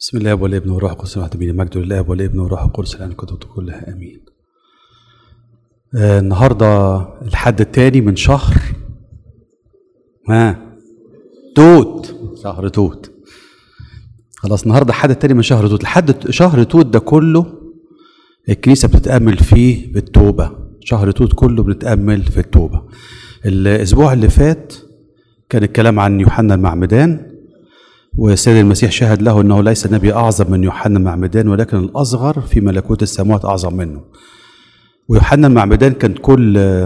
بسم الله والابن والروح القدس واحد بين المجد لله والابن والروح القدس الان كتبت كلها امين آه النهارده الحد الثاني من شهر ها توت شهر توت خلاص النهارده الحد الثاني من شهر توت لحد شهر توت ده كله الكنيسه بتتامل فيه بالتوبه شهر توت كله بنتامل في التوبه الاسبوع اللي فات كان الكلام عن يوحنا المعمدان والسيد المسيح شهد له انه ليس نبي اعظم من يوحنا المعمدان ولكن الاصغر في ملكوت السماوات اعظم منه. ويوحنا المعمدان كان كل ال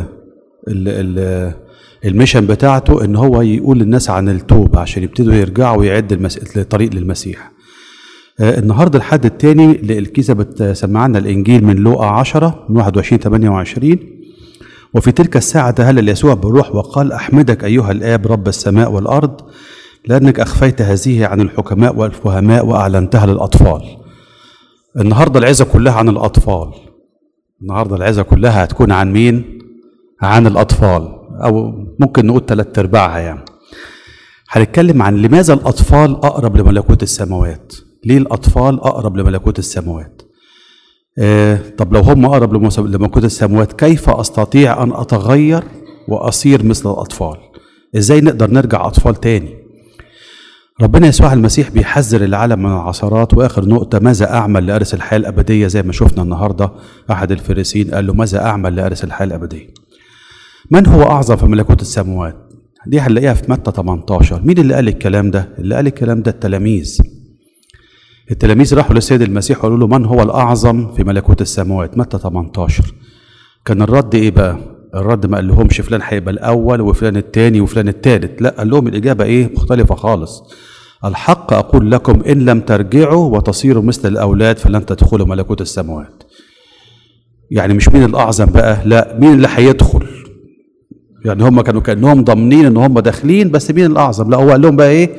ال الميشن بتاعته ان هو يقول للناس عن التوبه عشان يبتدوا يرجعوا ويعد المس... الطريق للمسيح. آه النهارده الحد الثاني الكنيسه بتسمعنا الانجيل من لوقا 10 من 21 28 وفي تلك الساعه تهلل يسوع بالروح وقال احمدك ايها الاب رب السماء والارض لأنك أخفيت هذه عن الحكماء والفهماء وأعلنتها للأطفال النهاردة العزة كلها عن الأطفال النهاردة العزة كلها هتكون عن مين؟ عن الأطفال أو ممكن نقول ثلاث أرباعها يعني هنتكلم عن لماذا الأطفال أقرب لملكوت السماوات ليه الأطفال أقرب لملكوت السماوات آه طب لو هم أقرب لملكوت السماوات كيف أستطيع أن أتغير وأصير مثل الأطفال إزاي نقدر نرجع أطفال تاني ربنا يسوع المسيح بيحذر العالم من العثرات واخر نقطه ماذا اعمل لارث الحياه الابديه زي ما شفنا النهارده احد الفريسين قال له ماذا اعمل لارث الحياه الابديه من هو اعظم في ملكوت السماوات دي هنلاقيها في متى 18 مين اللي قال الكلام ده اللي قال الكلام ده التلاميذ التلاميذ راحوا للسيد المسيح وقالوا له من هو الاعظم في ملكوت السماوات متى 18 كان الرد ايه بقى الرد ما قال لهمش فلان هيبقى الاول وفلان الثاني وفلان الثالث لا قال لهم الاجابه ايه مختلفه خالص الحق اقول لكم ان لم ترجعوا وتصيروا مثل الاولاد فلن تدخلوا ملكوت السماوات يعني مش مين الاعظم بقى لا مين اللي هيدخل يعني هم كانوا كانهم ضامنين ان هم داخلين بس مين الاعظم لا هو قال لهم بقى ايه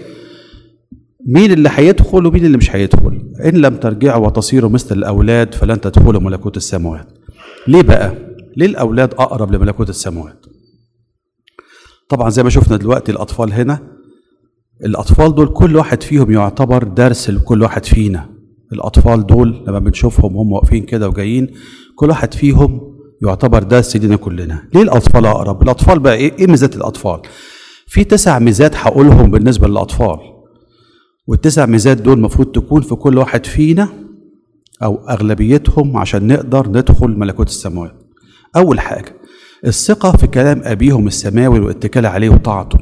مين اللي هيدخل ومين اللي مش هيدخل ان لم ترجعوا وتصيروا مثل الاولاد فلن تدخلوا ملكوت السماوات ليه بقى ليه الأولاد أقرب لملكوت السماوات؟ طبعا زي ما شفنا دلوقتي الأطفال هنا الأطفال دول كل واحد فيهم يعتبر درس لكل واحد فينا الأطفال دول لما بنشوفهم هم واقفين كده وجايين كل واحد فيهم يعتبر درس لينا كلنا ليه الأطفال أقرب؟ الأطفال بقى إيه؟ إيه ميزات الأطفال؟ في تسع ميزات هقولهم بالنسبة للأطفال والتسع ميزات دول المفروض تكون في كل واحد فينا أو أغلبيتهم عشان نقدر ندخل ملكوت السماوات أول حاجة الثقة في كلام أبيهم السماوي والاتكال عليه وطاعته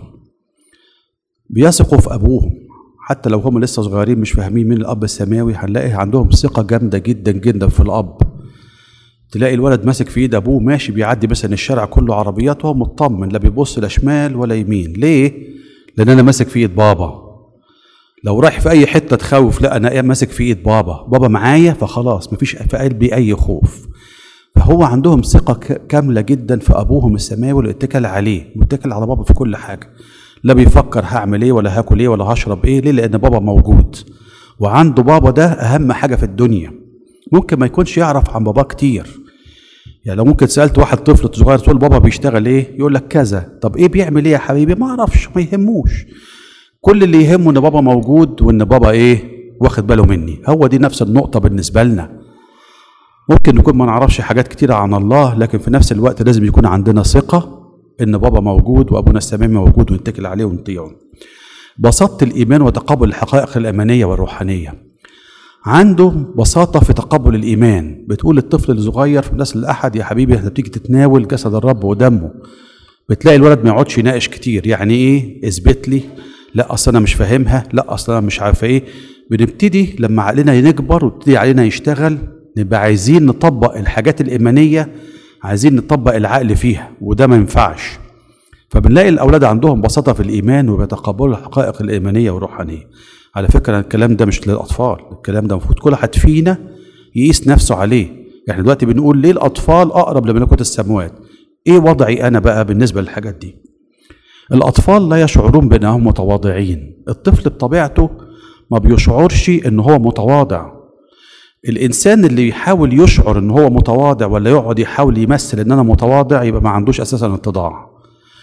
بيثقوا في أبوهم حتى لو هم لسه صغيرين مش فاهمين مين الأب السماوي هنلاقي عندهم ثقة جامدة جدا جدا في الأب تلاقي الولد ماسك في ايد ابوه ماشي بيعدي مثلا الشارع كله عربيات وهو مطمن لا بيبص لا شمال ولا يمين ليه لان انا ماسك في ايد بابا لو رايح في اي حته تخوف لا انا ماسك في ايد بابا بابا معايا فخلاص مفيش في قلبي اي خوف فهو عندهم ثقة كاملة جدا في أبوهم السماوي والاتكال عليه متكل على بابا في كل حاجة لا بيفكر هعمل ايه ولا هاكل ايه ولا هشرب ايه ليه لأن بابا موجود وعنده بابا ده أهم حاجة في الدنيا ممكن ما يكونش يعرف عن باباه كتير يعني لو ممكن سألت واحد طفل صغير تقول بابا بيشتغل ايه يقول لك كذا طب ايه بيعمل ايه يا حبيبي ما اعرفش ما يهموش كل اللي يهمه ان بابا موجود وان بابا ايه واخد باله مني هو دي نفس النقطة بالنسبة لنا ممكن نكون ما نعرفش حاجات كتيرة عن الله لكن في نفس الوقت لازم يكون عندنا ثقة إن بابا موجود وأبونا السماوي موجود ونتكل عليه ونطيعه. بساطة الإيمان وتقبل الحقائق الإيمانية والروحانية. عنده بساطة في تقبل الإيمان، بتقول للطفل الصغير في الناس الأحد يا حبيبي أنت بتيجي تتناول جسد الرب ودمه. بتلاقي الولد ما يقعدش يناقش كتير، يعني إيه؟ اثبت لي، لا أصل أنا مش فاهمها، لا أصل أنا مش عارف إيه. بنبتدي لما عقلنا يكبر ويبتدي علينا يشتغل نبقى عايزين نطبق الحاجات الإيمانية عايزين نطبق العقل فيها وده ما ينفعش فبنلاقي الأولاد عندهم بساطة في الإيمان وبيتقبلوا الحقائق الإيمانية والروحانية على فكرة الكلام ده مش للأطفال الكلام ده المفروض كل واحد فينا يقيس نفسه عليه يعني دلوقتي بنقول ليه الأطفال أقرب لملكوت السماوات إيه وضعي أنا بقى بالنسبة للحاجات دي الأطفال لا يشعرون بأنهم متواضعين الطفل بطبيعته ما بيشعرش إن هو متواضع الانسان اللي يحاول يشعر ان هو متواضع ولا يقعد يحاول يمثل ان انا متواضع يبقى ما عندوش اساسا اتضاع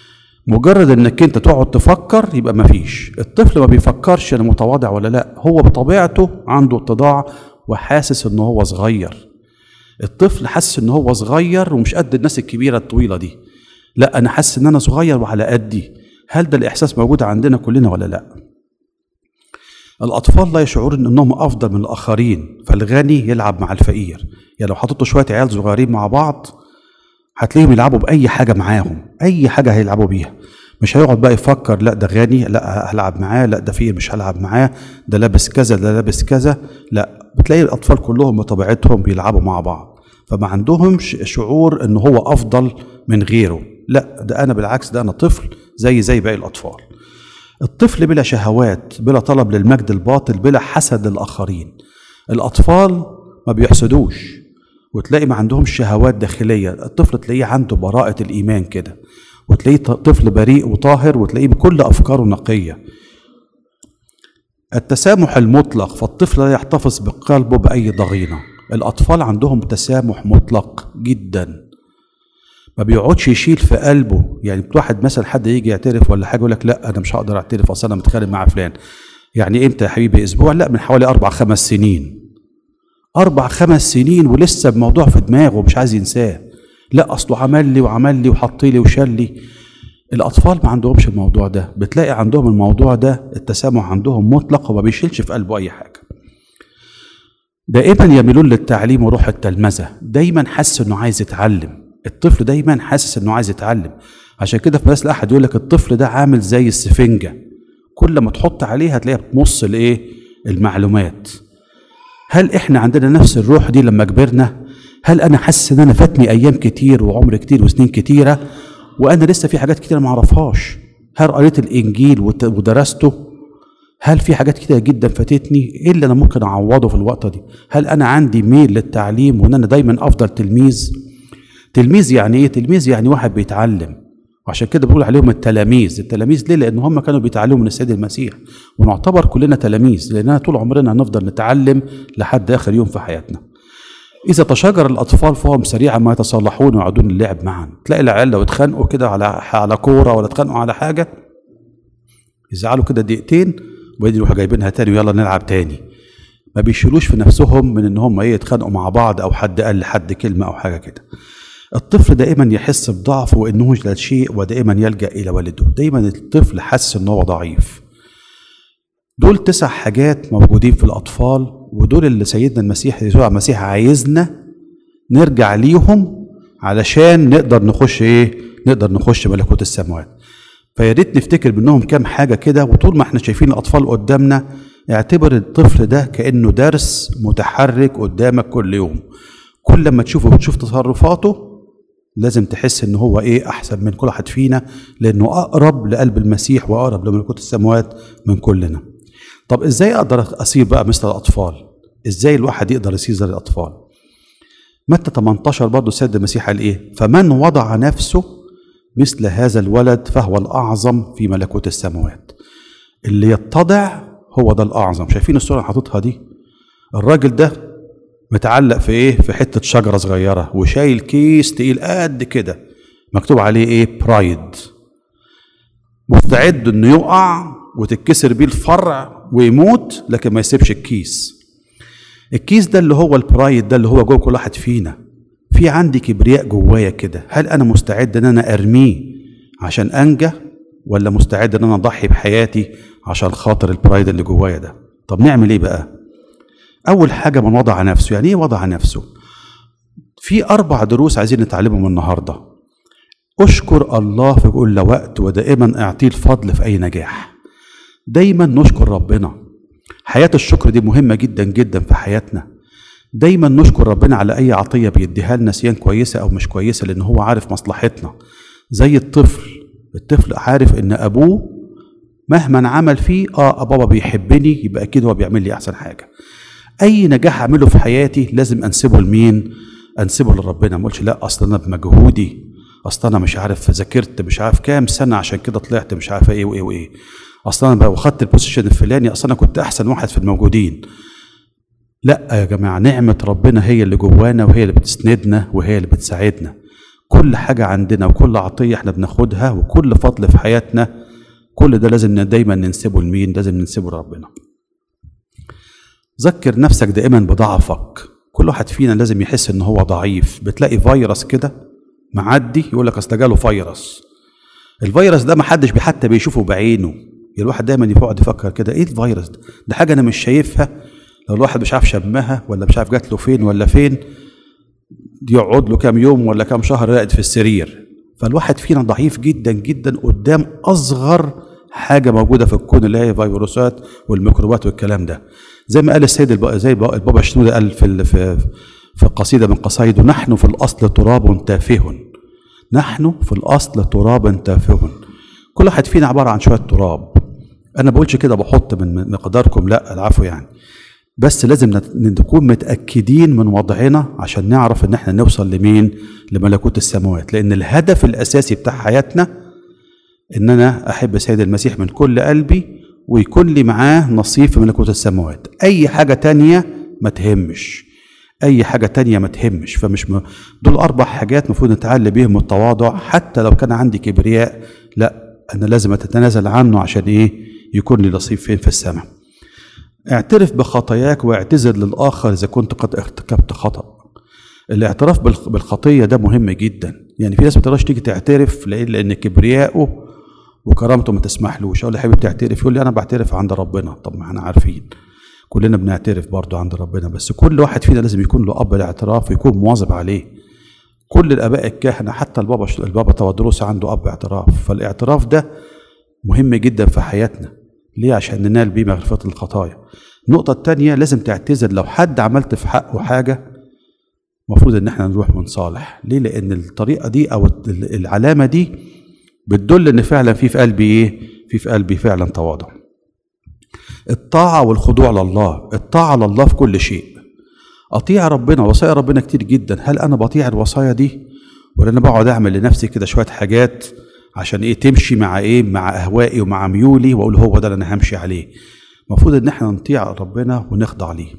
مجرد انك انت تقعد تفكر يبقى مفيش الطفل ما بيفكرش انا متواضع ولا لا هو بطبيعته عنده اتضاع وحاسس ان هو صغير الطفل حاسس ان هو صغير ومش قد الناس الكبيره الطويله دي لا انا حاسس ان انا صغير وعلى قدي هل ده الاحساس موجود عندنا كلنا ولا لا الاطفال لا يشعرون انهم افضل من الاخرين فالغني يلعب مع الفقير يعني لو حطيتوا شويه عيال صغيرين مع بعض هتلاقيهم يلعبوا باي حاجه معاهم اي حاجه هيلعبوا بيها مش هيقعد بقى يفكر لا ده غني لا هلعب معاه لا ده فقير مش هلعب معاه ده لابس كذا ده لابس كذا لا بتلاقي الاطفال كلهم بطبيعتهم بيلعبوا مع بعض فما عندهمش شعور ان هو افضل من غيره لا ده انا بالعكس ده انا طفل زي زي باقي الاطفال الطفل بلا شهوات بلا طلب للمجد الباطل بلا حسد للاخرين الاطفال ما بيحسدوش وتلاقي ما عندهمش شهوات داخليه الطفل تلاقيه عنده براءه الايمان كده وتلاقيه طفل بريء وطاهر وتلاقيه بكل افكاره نقيه التسامح المطلق فالطفل لا يحتفظ بقلبه باي ضغينه الاطفال عندهم تسامح مطلق جدا ما بيقعدش يشيل في قلبه يعني واحد مثلا حد يجي يعترف ولا حاجه يقول لك لا انا مش هقدر اعترف اصل انا متخانق مع فلان يعني امتى يا حبيبي اسبوع لا من حوالي اربع خمس سنين اربع خمس سنين ولسه الموضوع في دماغه مش عايز ينساه لا اصله عمل لي وعمل لي وحط لي وشال لي الاطفال ما عندهمش الموضوع ده بتلاقي عندهم الموضوع ده التسامح عندهم مطلق وما بيشيلش في قلبه اي حاجه دائما يميلون للتعليم وروح التلمذه دايما حاسس انه عايز يتعلم الطفل دايما حاسس انه عايز يتعلم عشان كده في مثل احد يقول لك الطفل ده عامل زي السفنجه كل ما تحط عليه هتلاقيها بتمص الايه المعلومات هل احنا عندنا نفس الروح دي لما كبرنا هل انا حاسس ان انا فاتني ايام كتير وعمر كتير وسنين كتيره وانا لسه في حاجات كتير ما اعرفهاش هل قريت الانجيل وت- ودرسته هل في حاجات كتير جدا فاتتني ايه اللي انا ممكن اعوضه في الوقت دي هل انا عندي ميل للتعليم وان انا دايما افضل تلميذ تلميذ يعني ايه تلميذ يعني واحد بيتعلم وعشان كده بقول عليهم التلاميذ التلاميذ ليه لان هم كانوا بيتعلموا من السيد المسيح ونعتبر كلنا تلاميذ لاننا طول عمرنا هنفضل نتعلم لحد اخر يوم في حياتنا إذا تشاجر الأطفال فهم سريعا ما يتصالحون ويعودون اللعب معا تلاقي العيال لو اتخانقوا كده على على كورة ولا اتخانقوا على حاجة يزعلوا كده دقيقتين وبعدين يروحوا جايبينها تاني ويلا نلعب تاني ما بيشيلوش في نفسهم من ان هم ايه يتخانقوا مع بعض او حد قال لحد كلمه او حاجه كده الطفل دائما يحس بضعفه وانه لا شيء ودائما يلجا الى والده دايما الطفل حاسس ان هو ضعيف دول تسع حاجات موجودين في الاطفال ودول اللي سيدنا المسيح يسوع المسيح عايزنا نرجع ليهم علشان نقدر نخش ايه نقدر نخش ملكوت السماوات فيا ريت نفتكر منهم كام حاجه كده وطول ما احنا شايفين الاطفال قدامنا اعتبر الطفل ده كانه درس متحرك قدامك كل يوم كل ما تشوفه وتشوف تصرفاته لازم تحس ان هو ايه احسن من كل واحد فينا لانه اقرب لقلب المسيح واقرب لملكوت السماوات من كلنا طب ازاي اقدر اصير بقى مثل الاطفال ازاي الواحد يقدر يصير زي الاطفال متى 18 برضه السيد المسيح قال ايه فمن وضع نفسه مثل هذا الولد فهو الاعظم في ملكوت السماوات اللي يتضع هو ده الاعظم شايفين الصوره اللي حاططها دي الراجل ده متعلق في ايه في حته شجره صغيره وشايل كيس تقيل قد كده مكتوب عليه ايه برايد مستعد انه يقع وتتكسر بيه الفرع ويموت لكن ما يسيبش الكيس الكيس ده اللي هو البرايد ده اللي هو جوه كل واحد فينا في عندي كبرياء جوايا كده هل انا مستعد ان انا ارميه عشان انجى ولا مستعد ان انا اضحي بحياتي عشان خاطر البرايد اللي جوايا ده طب نعمل ايه بقى اول حاجه من وضع نفسه يعني ايه وضع نفسه في اربع دروس عايزين نتعلمهم النهارده اشكر الله في كل وقت ودائما اعطيه الفضل في اي نجاح دايما نشكر ربنا حياه الشكر دي مهمه جدا جدا في حياتنا دايما نشكر ربنا على اي عطيه بيديها لنا سيان كويسه او مش كويسه لان هو عارف مصلحتنا زي الطفل الطفل عارف ان ابوه مهما عمل فيه اه بابا بيحبني يبقى اكيد هو بيعمل لي احسن حاجه اي نجاح اعمله في حياتي لازم انسبه لمين انسبه لربنا ما اقولش لا اصل انا بمجهودي اصل انا مش عارف ذاكرت مش عارف كام سنه عشان كده طلعت مش عارف ايه وايه وايه اصل انا بقى خدت البوزيشن الفلاني اصل انا كنت احسن واحد في الموجودين لا يا جماعه نعمه ربنا هي اللي جوانا وهي اللي بتسندنا وهي اللي بتساعدنا كل كل حاجة عندنا وكل عطية احنا بناخدها وكل فضل في حياتنا كل ده لازم دايما ننسبه لمين لازم ننسبه لربنا ذكر نفسك دائما بضعفك كل واحد فينا لازم يحس ان هو ضعيف بتلاقي فيروس كده معدي يقول لك اصل جاله فيروس الفيروس ده ما حدش حتى بيشوفه بعينه الواحد دايما يقعد يفكر كده ايه الفيروس ده ده حاجه انا مش شايفها لو الواحد مش عارف شمها ولا مش عارف جات له فين ولا فين يقعد له كام يوم ولا كام شهر راقد في السرير فالواحد فينا ضعيف جدا جدا قدام اصغر حاجه موجوده في الكون اللي هي فيروسات والميكروبات والكلام ده زي ما قال السيد الب... زي البابا شنودة قال في ال... في في قصيده من قصايده نحن في الاصل تراب تافه نحن في الاصل تراب تافه كل واحد فينا عباره عن شويه تراب انا بقولش كده بحط من مقداركم لا العفو يعني بس لازم نكون متاكدين من وضعنا عشان نعرف ان احنا نوصل لمين لملكوت السماوات لان الهدف الاساسي بتاع حياتنا ان انا احب السيد المسيح من كل قلبي ويكون لي معاه نصيب في ملكوت السماوات اي حاجه تانية ما تهمش اي حاجه تانية ما تهمش فمش م... دول اربع حاجات المفروض نتعلم بيهم التواضع حتى لو كان عندي كبرياء لا انا لازم اتنازل عنه عشان ايه يكون لي نصيب فين في السماء اعترف بخطاياك واعتذر للاخر اذا كنت قد ارتكبت خطا الاعتراف بالخطيه ده مهم جدا يعني في ناس ما تقدرش تيجي تعترف لان لان كبريائه وكرامته ما تسمحلوش اقول له حبيبي تعترف يقول لي انا بعترف عند ربنا طب ما احنا عارفين كلنا بنعترف برضه عند ربنا بس كل واحد فينا لازم يكون له اب الاعتراف ويكون مواظب عليه كل الاباء الكهنه حتى البابا البابا تودروس عنده اب اعتراف فالاعتراف ده مهم جدا في حياتنا ليه عشان ننال بيه مغفرة الخطايا النقطة التانية لازم تعتذر لو حد عملت في حقه حاجة المفروض ان احنا نروح ونصالح ليه لان الطريقة دي او العلامة دي بتدل ان فعلا في في قلبي ايه في في قلبي فعلا تواضع الطاعة والخضوع لله الطاعة لله في كل شيء أطيع ربنا وصايا ربنا كتير جدا هل أنا بطيع الوصايا دي ولا أنا بقعد أعمل لنفسي كده شوية حاجات عشان إيه تمشي مع إيه مع أهوائي ومع ميولي وأقول هو ده اللي أنا همشي عليه المفروض إن إحنا نطيع ربنا ونخضع ليه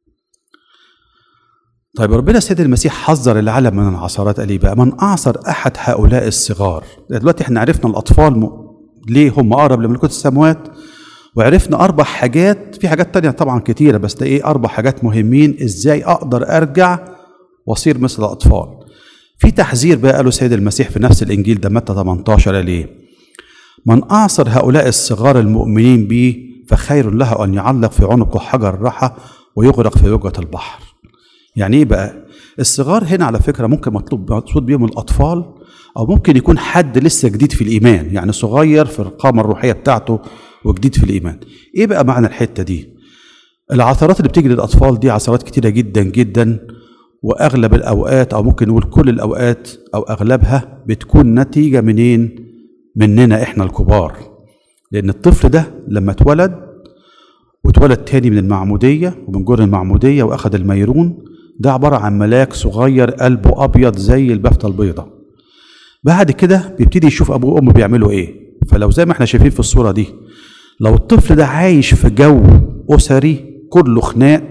طيب ربنا السيد المسيح حذر العالم من العثرات قال ايه بقى من اعصر احد هؤلاء الصغار دلوقتي احنا عرفنا الاطفال م... ليه هم اقرب لملكوت السماوات وعرفنا اربع حاجات في حاجات تانية طبعا كتيرة بس ده ايه اربع حاجات مهمين ازاي اقدر ارجع واصير مثل الاطفال في تحذير بقى قاله السيد المسيح في نفس الانجيل ده متى 18 قال ايه من اعصر هؤلاء الصغار المؤمنين بي فخير له ان يعلق في عنقه حجر الرحى ويغرق في وجهة البحر يعني ايه بقى الصغار هنا على فكره ممكن مطلوب مقصود بيهم الاطفال او ممكن يكون حد لسه جديد في الايمان يعني صغير في القامه الروحيه بتاعته وجديد في الايمان ايه بقى معنى الحته دي العثرات اللي بتيجي للاطفال دي عثرات كتيره جدا جدا واغلب الاوقات او ممكن نقول كل الاوقات او اغلبها بتكون نتيجه منين مننا احنا الكبار لان الطفل ده لما اتولد واتولد تاني من المعموديه ومن جر المعموديه واخذ الميرون ده عبارة عن ملاك صغير قلبه أبيض زي البفتة البيضة بعد كده بيبتدي يشوف أبوه وأمه بيعملوا إيه فلو زي ما احنا شايفين في الصورة دي لو الطفل ده عايش في جو أسري كله خناق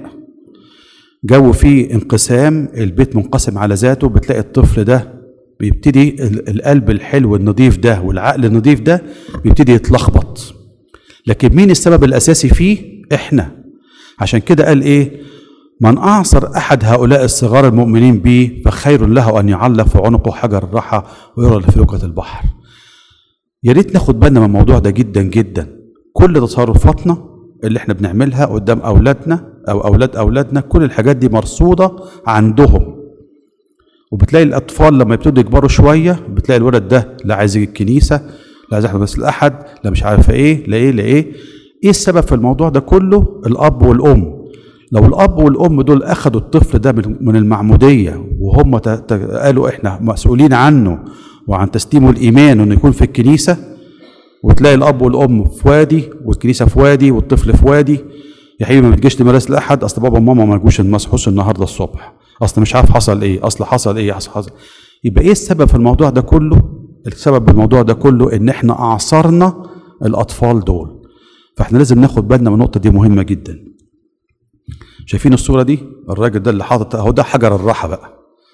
جو فيه انقسام البيت منقسم على ذاته بتلاقي الطفل ده بيبتدي القلب الحلو النظيف ده والعقل النظيف ده بيبتدي يتلخبط لكن مين السبب الأساسي فيه؟ إحنا عشان كده قال إيه؟ من أعصر أحد هؤلاء الصغار المؤمنين بي فخير له أن يعلق في عنقه حجر الرحى ويرى في لوكة البحر يا ريت ناخد بالنا من الموضوع ده جدا جدا كل تصرفاتنا اللي احنا بنعملها قدام أولادنا أو أولاد أولادنا كل الحاجات دي مرصودة عندهم وبتلاقي الأطفال لما يبتدوا يكبروا شوية بتلاقي الولد ده لا عايز يجي الكنيسة لا عايز يحضر مثل أحد لا مش عارفة إيه لا إيه لا إيه إيه السبب في الموضوع ده كله الأب والأم لو الاب والام دول اخذوا الطفل ده من المعموديه وهم قالوا احنا مسؤولين عنه وعن تسليمه الايمان وانه يكون في الكنيسه وتلاقي الاب والام في وادي والكنيسه في وادي والطفل في وادي يا حبيبي ما تجيش لمدرسه الاحد اصل بابا وماما ما جوش المسحوس النهارده الصبح اصل مش عارف حصل ايه اصل حصل ايه اصل حصل يبقى ايه السبب في الموضوع ده كله السبب في الموضوع ده كله ان احنا اعصرنا الاطفال دول فاحنا لازم ناخد بالنا من النقطه دي مهمه جدا شايفين الصوره دي الراجل ده اللي حاطط اهو ده حجر الراحه بقى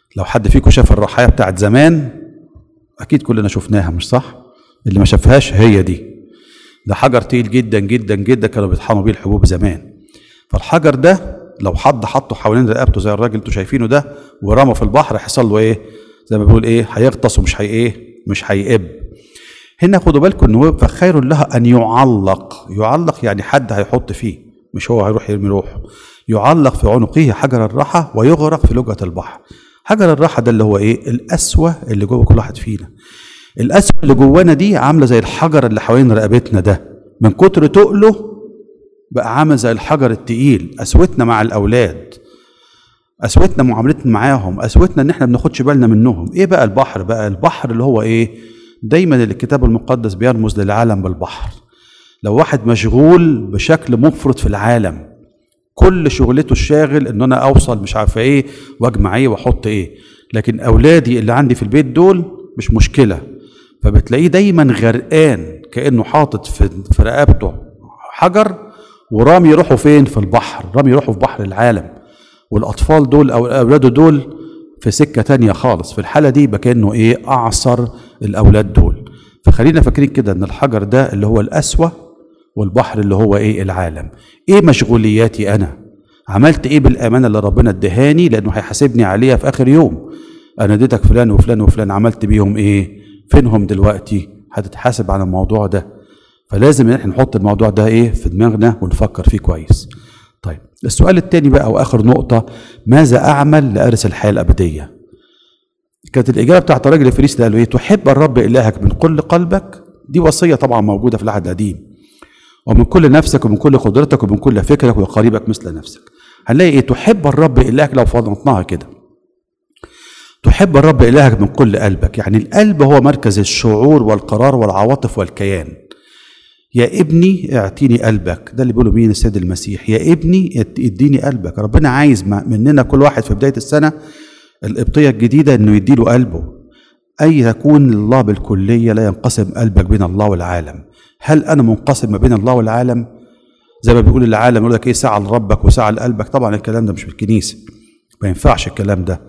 لو حد فيكم شاف الرحايا بتاعت زمان اكيد كلنا شفناها مش صح اللي ما شافهاش هي دي ده حجر تقيل جدا جدا جدا كانوا بيطحنوا بيه الحبوب زمان فالحجر ده لو حد حطه حوالين رقبته زي الراجل انتوا شايفينه ده ورمى في البحر هيحصل له ايه زي ما بيقول ايه هيغطس ومش هي ايه مش هيقب هنا خدوا بالكم ان هو فخير لها ان يعلق يعلق يعني حد هيحط فيه مش هو هيروح يرمي روحه يعلق في عنقه حجر الراحة ويغرق في لجة البحر حجر الراحة ده اللي هو ايه القسوة اللي جوه كل واحد فينا القسوة اللي جوانا دي عاملة زي الحجر اللي حوالين رقبتنا ده من كتر تقله بقى عامل زي الحجر التقيل قسوتنا مع الأولاد قسوتنا معاملتنا معاهم قسوتنا ان احنا ما بناخدش بالنا منهم ايه بقى البحر بقى البحر اللي هو ايه دايما الكتاب المقدس بيرمز للعالم بالبحر لو واحد مشغول بشكل مفرط في العالم كل شغلته الشاغل ان انا اوصل مش عارفه ايه واجمع ايه واحط ايه لكن اولادي اللي عندي في البيت دول مش مشكله فبتلاقيه دايما غرقان كانه حاطط في في رقبته حجر ورامي يروحوا فين في البحر رامي يروحوا في بحر العالم والاطفال دول او اولاده دول في سكه تانية خالص في الحاله دي يبقى كانه ايه اعصر الاولاد دول فخلينا فاكرين كده ان الحجر ده اللي هو القسوه والبحر اللي هو ايه العالم ايه مشغولياتي انا عملت ايه بالامانه اللي ربنا ادهاني لانه هيحاسبني عليها في اخر يوم انا اديتك فلان وفلان وفلان عملت بيهم ايه فينهم دلوقتي هتتحاسب على الموضوع ده فلازم ان احنا نحط الموضوع ده ايه في دماغنا ونفكر فيه كويس طيب السؤال الثاني بقى واخر نقطه ماذا اعمل لارث الحياه الابديه كانت الاجابه بتاعت الراجل الفريسي ده قال له ايه تحب الرب الهك من كل قلبك دي وصيه طبعا موجوده في العهد القديم ومن كل نفسك ومن كل قدرتك ومن كل فكرك وقريبك مثل نفسك هنلاقي ايه تحب الرب الهك لو فضلتناها كده تحب الرب الهك من كل قلبك يعني القلب هو مركز الشعور والقرار والعواطف والكيان يا ابني اعطيني قلبك ده اللي بيقوله مين السيد المسيح يا ابني اديني قلبك ربنا عايز مننا كل واحد في بدايه السنه القبطيه الجديده انه يديله قلبه اي تكون الله بالكليه لا ينقسم قلبك بين الله والعالم هل انا منقسم ما بين الله والعالم زي ما بيقول العالم يقول لك ايه ساعه لربك وساعه لقلبك طبعا الكلام ده مش في الكنيسه ما ينفعش الكلام ده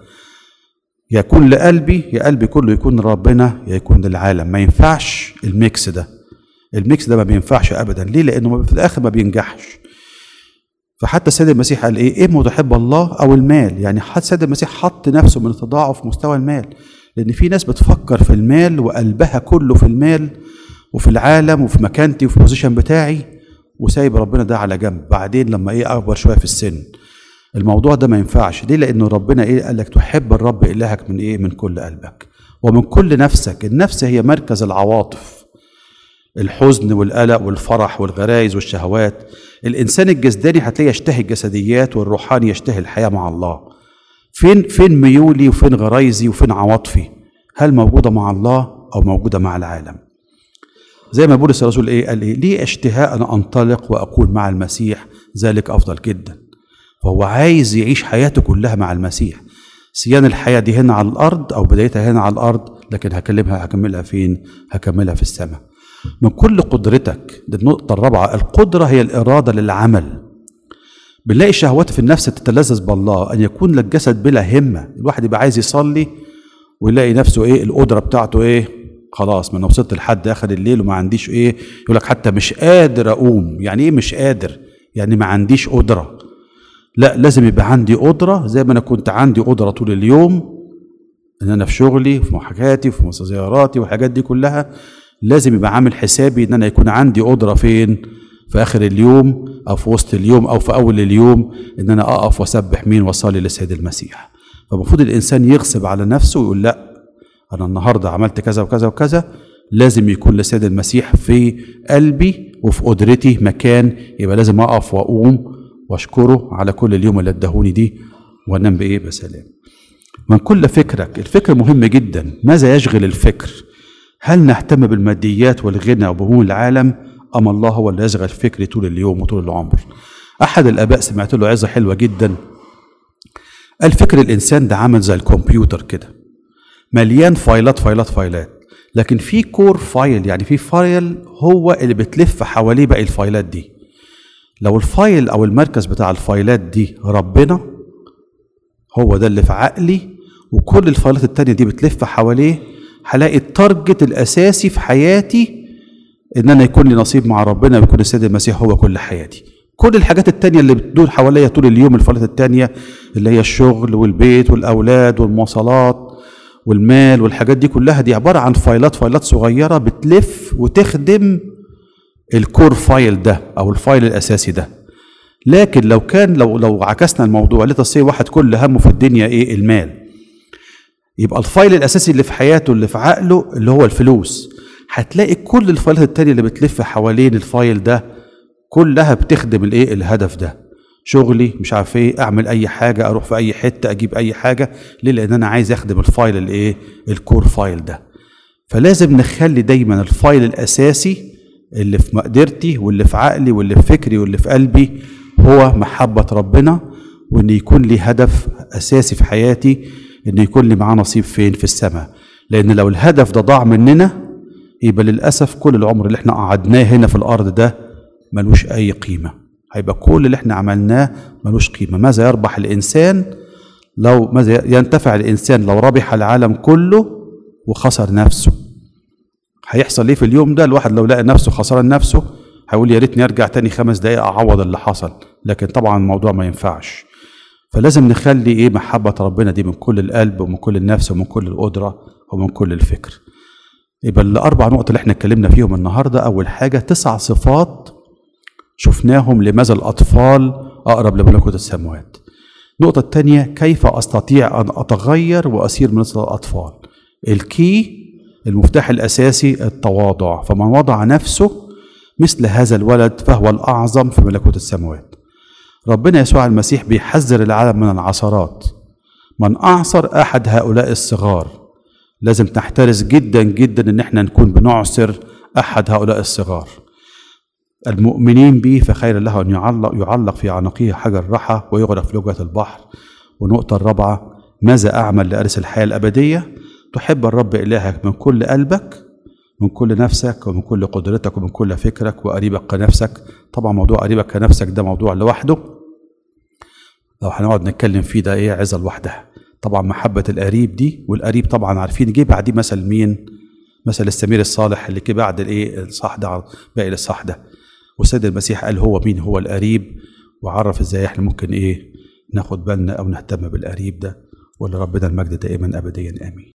يكون لقلبي يا قلبي كله يكون لربنا يا يكون للعالم ما ينفعش الميكس ده الميكس ده ما بينفعش ابدا ليه لانه في الاخر ما بينجحش فحتى السيد المسيح قال ايه اما تحب الله او المال يعني حتى السيد المسيح حط نفسه من التضاعف مستوى المال لان في ناس بتفكر في المال وقلبها كله في المال وفي العالم وفي مكانتي وفي البوزيشن بتاعي وسايب ربنا ده على جنب بعدين لما ايه اكبر شويه في السن الموضوع ده ما ينفعش ليه لانه ربنا ايه قال لك تحب الرب الهك من ايه من كل قلبك ومن كل نفسك النفس هي مركز العواطف الحزن والقلق والفرح والغرايز والشهوات الانسان الجسداني هتلاقيه يشتهي الجسديات والروحاني يشتهي الحياه مع الله فين فين ميولي وفين غرايزي وفين عواطفي هل موجوده مع الله او موجوده مع العالم زي ما بولس الرسول ايه قال ايه ليه اشتهاء ان انطلق واكون مع المسيح ذلك افضل جدا فهو عايز يعيش حياته كلها مع المسيح سيان الحياه دي هنا على الارض او بدايتها هنا على الارض لكن هكلمها هكملها فين هكملها في السماء من كل قدرتك دي النقطه الرابعه القدره هي الاراده للعمل بنلاقي الشهوات في النفس تتلذذ بالله ان يكون لك جسد بلا همه الواحد يبقى عايز يصلي ويلاقي نفسه ايه القدره بتاعته ايه خلاص ما انا وصلت لحد اخر الليل وما عنديش ايه يقول لك حتى مش قادر اقوم يعني ايه مش قادر يعني ما عنديش قدره لا لازم يبقى عندي قدره زي ما انا كنت عندي قدره طول اليوم ان انا في شغلي وفي محاكاتي وفي زياراتي والحاجات دي كلها لازم يبقى عامل حسابي ان انا يكون عندي قدره فين في اخر اليوم او في وسط اليوم او في اول اليوم ان انا اقف واسبح مين واصلي للسيد المسيح فالمفروض الانسان يغصب على نفسه ويقول لا انا النهارده عملت كذا وكذا وكذا لازم يكون للسيد المسيح في قلبي وفي قدرتي مكان يبقى لازم اقف واقوم واشكره على كل اليوم اللي ادهوني دي وانام بايه بسلام من كل فكرك الفكر مهم جدا ماذا يشغل الفكر هل نهتم بالماديات والغنى وبهموم العالم ام الله هو اللي يشغل فكري طول اليوم وطول العمر احد الاباء سمعت له عظه حلوه جدا قال فكر الانسان ده عامل زي الكمبيوتر كده مليان فايلات فايلات فايلات لكن في كور فايل يعني في فايل هو اللي بتلف حواليه باقي الفايلات دي لو الفايل او المركز بتاع الفايلات دي ربنا هو ده اللي في عقلي وكل الفايلات التانية دي بتلف حواليه هلاقي التارجت الاساسي في حياتي ان انا يكون لي نصيب مع ربنا ويكون السيد المسيح هو كل حياتي كل الحاجات التانية اللي بتدور حواليا طول اليوم الفايلات التانية اللي هي الشغل والبيت والاولاد والمواصلات والمال والحاجات دي كلها دي عبارة عن فايلات فايلات صغيرة بتلف وتخدم الكور فايل ده او الفايل الاساسي ده لكن لو كان لو لو عكسنا الموضوع لتصير واحد كل همه في الدنيا ايه المال يبقى الفايل الاساسي اللي في حياته اللي في عقله اللي هو الفلوس هتلاقي كل الفايلات التانية اللي بتلف حوالين الفايل ده كلها بتخدم الايه الهدف ده شغلي مش عارف ايه اعمل اي حاجه اروح في اي حته اجيب اي حاجه ليه لان انا عايز اخدم الفايل الايه الكور فايل ده فلازم نخلي دايما الفايل الاساسي اللي في مقدرتي واللي في عقلي واللي في فكري واللي في قلبي هو محبه ربنا وان يكون لي هدف اساسي في حياتي ان يكون لي معاه نصيب فين في السماء لان لو الهدف ده ضاع مننا يبقى للاسف كل العمر اللي احنا قعدناه هنا في الارض ده ملوش اي قيمه هيبقى كل اللي احنا عملناه ملوش قيمه ماذا يربح الانسان لو ماذا ينتفع الانسان لو ربح العالم كله وخسر نفسه هيحصل ايه في اليوم ده الواحد لو لقى نفسه خسران نفسه هيقول يا ريتني ارجع تاني خمس دقايق اعوض اللي حصل لكن طبعا الموضوع ما ينفعش فلازم نخلي ايه محبه ربنا دي من كل القلب ومن كل النفس ومن كل القدره ومن كل الفكر يبقى الاربع نقط اللي احنا اتكلمنا فيهم النهارده اول حاجه تسع صفات شفناهم لماذا الاطفال اقرب لملكوت السماوات النقطة الثانية كيف أستطيع أن أتغير وأصير مثل الأطفال الكي المفتاح الأساسي التواضع فمن وضع نفسه مثل هذا الولد فهو الأعظم في ملكوت السماوات ربنا يسوع المسيح بيحذر العالم من العثرات من أعصر أحد هؤلاء الصغار لازم نحترس جدا جدا ان احنا نكون بنعصر احد هؤلاء الصغار المؤمنين به فخير له ان يعلق يعلق في عنقه حجر رحى ويغرق في لجة البحر والنقطة الرابعة ماذا أعمل لأرث الحياة الأبدية تحب الرب إلهك من كل قلبك من كل نفسك ومن كل قدرتك ومن كل فكرك وقريبك كنفسك طبعا موضوع قريبك كنفسك ده موضوع لوحده لو هنقعد نتكلم فيه ده ايه عظة لوحدها طبعا محبة القريب دي والقريب طبعا عارفين جه بعديه مثل مين مثل السمير الصالح اللي جه بعد الايه الصح ده باقي الصح ده والسيد المسيح قال هو مين هو القريب وعرف ازاي احنا ممكن ايه ناخد بالنا او نهتم بالقريب ده ولربنا المجد دائما ابديا امين